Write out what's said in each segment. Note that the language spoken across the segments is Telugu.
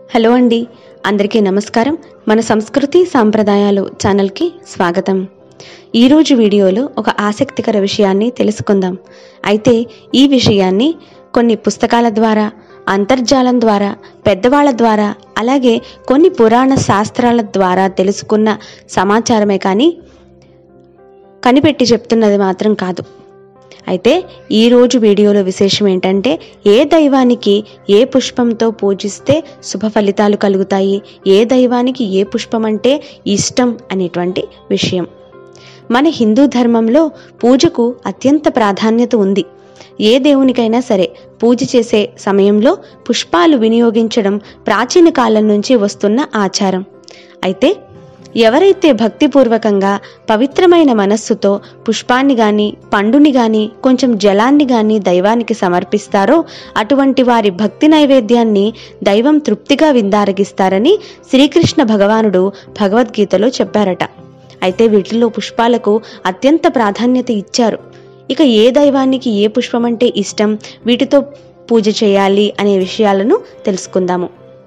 హలో అండి అందరికీ నమస్కారం మన సంస్కృతి సాంప్రదాయాలు ఛానల్కి స్వాగతం ఈరోజు వీడియోలో ఒక ఆసక్తికర విషయాన్ని తెలుసుకుందాం అయితే ఈ విషయాన్ని కొన్ని పుస్తకాల ద్వారా అంతర్జాలం ద్వారా పెద్దవాళ్ళ ద్వారా అలాగే కొన్ని పురాణ శాస్త్రాల ద్వారా తెలుసుకున్న సమాచారమే కానీ కనిపెట్టి చెప్తున్నది మాత్రం కాదు అయితే ఈరోజు వీడియోలో విశేషం ఏంటంటే ఏ దైవానికి ఏ పుష్పంతో పూజిస్తే శుభ ఫలితాలు కలుగుతాయి ఏ దైవానికి ఏ పుష్పం అంటే ఇష్టం అనేటువంటి విషయం మన హిందూ ధర్మంలో పూజకు అత్యంత ప్రాధాన్యత ఉంది ఏ దేవునికైనా సరే పూజ చేసే సమయంలో పుష్పాలు వినియోగించడం ప్రాచీన కాలం నుంచి వస్తున్న ఆచారం అయితే ఎవరైతే భక్తిపూర్వకంగా పవిత్రమైన మనస్సుతో పుష్పాన్ని గాని పండుని గాని కొంచెం జలాన్ని గాని దైవానికి సమర్పిస్తారో అటువంటి వారి భక్తి నైవేద్యాన్ని దైవం తృప్తిగా విందారగిస్తారని శ్రీకృష్ణ భగవానుడు భగవద్గీతలో చెప్పారట అయితే వీటిల్లో పుష్పాలకు అత్యంత ప్రాధాన్యత ఇచ్చారు ఇక ఏ దైవానికి ఏ పుష్పం అంటే ఇష్టం వీటితో పూజ చేయాలి అనే విషయాలను తెలుసుకుందాము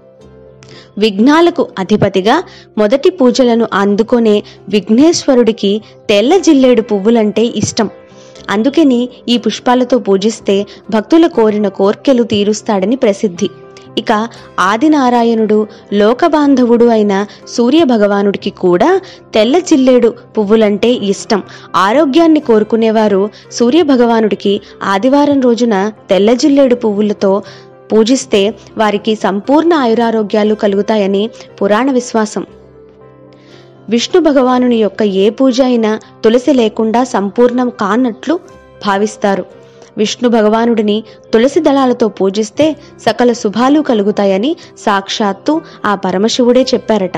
విఘ్నాలకు అధిపతిగా మొదటి పూజలను అందుకునే విఘ్నేశ్వరుడికి తెల్ల జిల్లేడు పువ్వులంటే ఇష్టం అందుకని ఈ పుష్పాలతో పూజిస్తే భక్తుల కోరిన కోర్కెలు తీరుస్తాడని ప్రసిద్ధి ఇక ఆదినారాయణుడు లోకబాంధవుడు అయిన సూర్య భగవానుడికి కూడా తెల్ల జిల్లేడు పువ్వులంటే ఇష్టం ఆరోగ్యాన్ని కోరుకునేవారు సూర్య భగవానుడికి ఆదివారం రోజున తెల్ల జిల్లేడు పువ్వులతో పూజిస్తే వారికి సంపూర్ణ ఆయురారోగ్యాలు కలుగుతాయని పురాణ విశ్వాసం విష్ణు భగవానుని యొక్క ఏ పూజ అయినా తులసి లేకుండా సంపూర్ణం కానట్లు భావిస్తారు విష్ణు భగవానుడిని తులసి దళాలతో పూజిస్తే సకల శుభాలు కలుగుతాయని సాక్షాత్తు ఆ పరమశివుడే చెప్పారట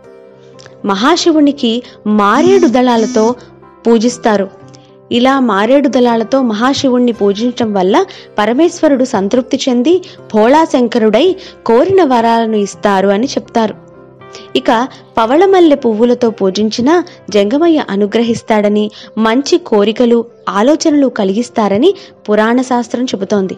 మహాశివునికి మారేడు దళాలతో పూజిస్తారు ఇలా మారేడు దళాలతో మహాశివుణ్ణి పూజించడం వల్ల పరమేశ్వరుడు సంతృప్తి చెంది భోళాశంకరుడై కోరిన వరాలను ఇస్తారు అని చెప్తారు ఇక పవళమల్లె పువ్వులతో పూజించిన జంగమయ్య అనుగ్రహిస్తాడని మంచి కోరికలు ఆలోచనలు కలిగిస్తారని పురాణ శాస్త్రం చెబుతోంది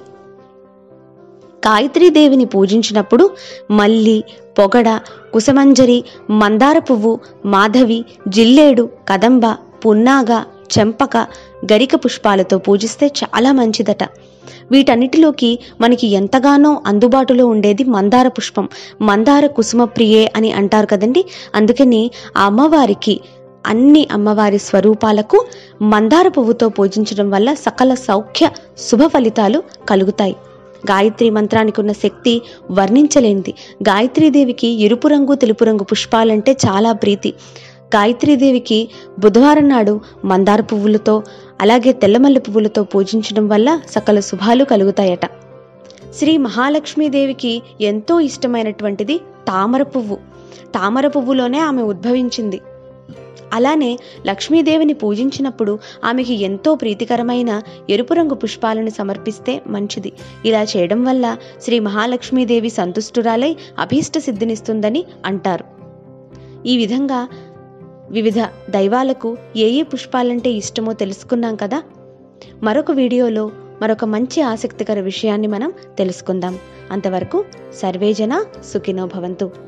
దేవిని పూజించినప్పుడు మల్లి పొగడ కుసమంజరి మందార పువ్వు మాధవి జిల్లేడు కదంబ పున్నాగ చెంపక గరిక పుష్పాలతో పూజిస్తే చాలా మంచిదట వీటన్నిటిలోకి మనకి ఎంతగానో అందుబాటులో ఉండేది మందార పుష్పం మందార కుసుమ ప్రియే అని అంటారు కదండి అందుకని ఆ అమ్మవారికి అన్ని అమ్మవారి స్వరూపాలకు మందార పువ్వుతో పూజించడం వల్ల సకల సౌఖ్య శుభ ఫలితాలు కలుగుతాయి గాయత్రి మంత్రానికి ఉన్న శక్తి వర్ణించలేనిది గాయత్రీదేవికి ఎరుపు రంగు తెలుపు రంగు పుష్పాలంటే చాలా ప్రీతి గాయత్రీదేవికి బుధవారం నాడు మందార పువ్వులతో అలాగే తెల్లమల్లె పువ్వులతో పూజించడం వల్ల సకల శుభాలు కలుగుతాయట శ్రీ మహాలక్ష్మీదేవికి ఎంతో ఇష్టమైనటువంటిది తామర పువ్వు తామర పువ్వులోనే ఆమె ఉద్భవించింది అలానే లక్ష్మీదేవిని పూజించినప్పుడు ఆమెకి ఎంతో ప్రీతికరమైన ఎరుపు రంగు పుష్పాలను సమర్పిస్తే మంచిది ఇలా చేయడం వల్ల శ్రీ మహాలక్ష్మీదేవి సంతుష్టురాలై అభీష్ట సిద్ధినిస్తుందని అంటారు ఈ విధంగా వివిధ దైవాలకు ఏ ఏ పుష్పాలంటే ఇష్టమో తెలుసుకున్నాం కదా మరొక వీడియోలో మరొక మంచి ఆసక్తికర విషయాన్ని మనం తెలుసుకుందాం అంతవరకు సర్వేజన సుఖినో భవంతు